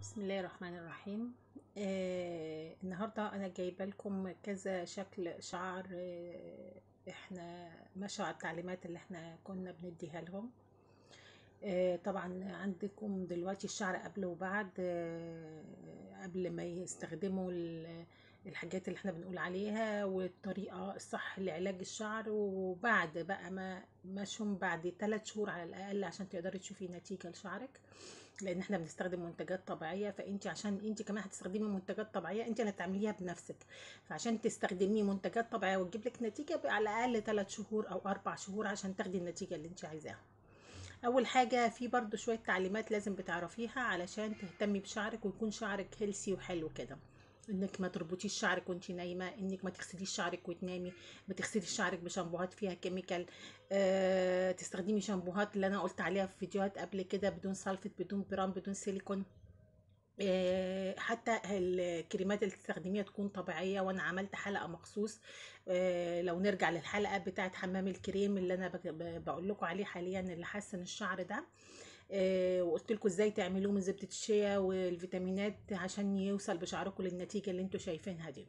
بسم الله الرحمن الرحيم آه النهارده انا جايبه لكم كذا شكل شعر آه احنا ماشي على التعليمات اللي احنا كنا بنديها لهم آه طبعا عندكم دلوقتي الشعر قبل وبعد آه قبل ما يستخدموا ال- الحاجات اللي احنا بنقول عليها والطريقة الصح لعلاج الشعر وبعد بقى ما مشهم بعد ثلاث شهور على الأقل عشان تقدري تشوفي نتيجة لشعرك لان احنا بنستخدم منتجات طبيعيه فانت عشان انت كمان هتستخدمي منتجات طبيعيه انت اللي هتعمليها بنفسك فعشان تستخدمي منتجات طبيعيه وتجيب لك نتيجه بقى على الاقل 3 شهور او 4 شهور عشان تاخدي النتيجه اللي انت عايزاها اول حاجه في برضو شويه تعليمات لازم بتعرفيها علشان تهتمي بشعرك ويكون شعرك هيلسي وحلو كده انك ما تربطيش شعرك وانت نايمه انك ما تغسليش شعرك وتنامي ما تغسليش شعرك بشامبوهات فيها كيميكال أه تستخدمي شامبوهات اللي انا قلت عليها في فيديوهات قبل كده بدون سلفت بدون برام بدون سيليكون آه، حتى الكريمات اللي تستخدميها تكون طبيعية وانا عملت حلقة مخصوص آه، لو نرجع للحلقة بتاعت حمام الكريم اللي انا بقول لكم عليه حاليا اللي حسن الشعر ده آه، وقلت لكم ازاي تعملوه من زبدة الشيا والفيتامينات عشان يوصل بشعركم للنتيجة اللي انتوا شايفينها دي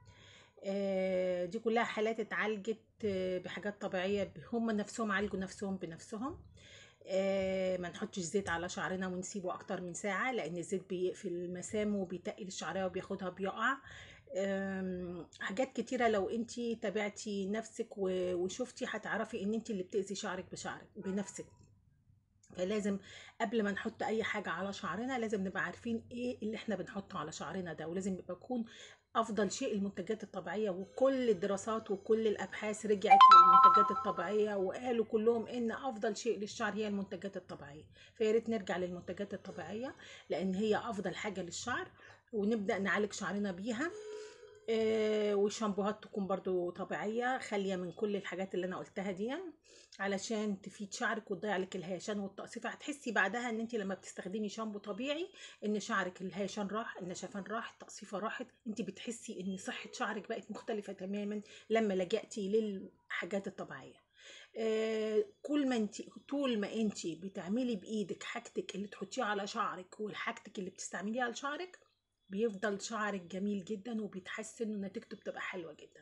آه، دي كلها حالات اتعالجت آه، بحاجات طبيعية هم نفسهم عالجوا نفسهم بنفسهم آه، ما نحطش زيت على شعرنا ونسيبه اكتر من ساعة لان الزيت بيقفل المسام وبيتقل الشعرية وبياخدها بيقع آم، حاجات كتيرة لو انتي تابعتي نفسك و- وشفتي هتعرفي ان انتي اللي بتأذي شعرك بشعرك بنفسك فلازم قبل ما نحط اي حاجة على شعرنا لازم نبقى عارفين ايه اللي احنا بنحطه على شعرنا ده ولازم يبقى يكون افضل شيء المنتجات الطبيعية وكل الدراسات وكل الابحاث رجعت للمنتجات الطبيعية وقالوا كلهم ان افضل شيء للشعر هي المنتجات الطبيعية فيا ريت نرجع للمنتجات الطبيعية لان هي افضل حاجة للشعر ونبدأ نعالج شعرنا بيها آه، والشامبوهات تكون برضو طبيعية خالية من كل الحاجات اللي انا قلتها دي علشان تفيد شعرك وتضيع لك الهيشان والتقصيفة هتحسي بعدها ان انت لما بتستخدمي شامبو طبيعي ان شعرك الهيشان راح النشفان راح التقصيفة راحت انت بتحسي ان صحة شعرك بقت مختلفة تماما لما لجأتي للحاجات الطبيعية آه، كل ما انت طول ما انت بتعملي بايدك حاجتك اللي تحطيها على شعرك وحاجتك اللي بتستعمليها على شعرك بيفضل شعرك جميل جدا وبيتحسن ونتيجته بتبقى حلوة جدا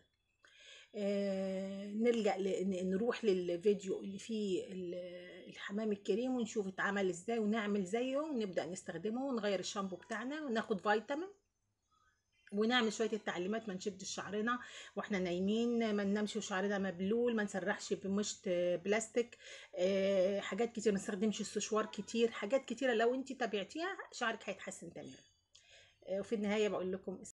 آه، نلجأ ل- ن- نروح للفيديو اللي فيه ال- الحمام الكريم ونشوف اتعمل ازاي ونعمل زيه ونبدأ نستخدمه ونغير الشامبو بتاعنا وناخد فيتامين ونعمل شويه التعليمات ما نشدش شعرنا واحنا نايمين ما ننامش وشعرنا مبلول ما نسرحش بمشط بلاستيك آه، حاجات كتير ما نستخدمش السشوار كتير حاجات كتيره لو انت تابعتيها شعرك هيتحسن تماما آه، وفي النهايه بقول لكم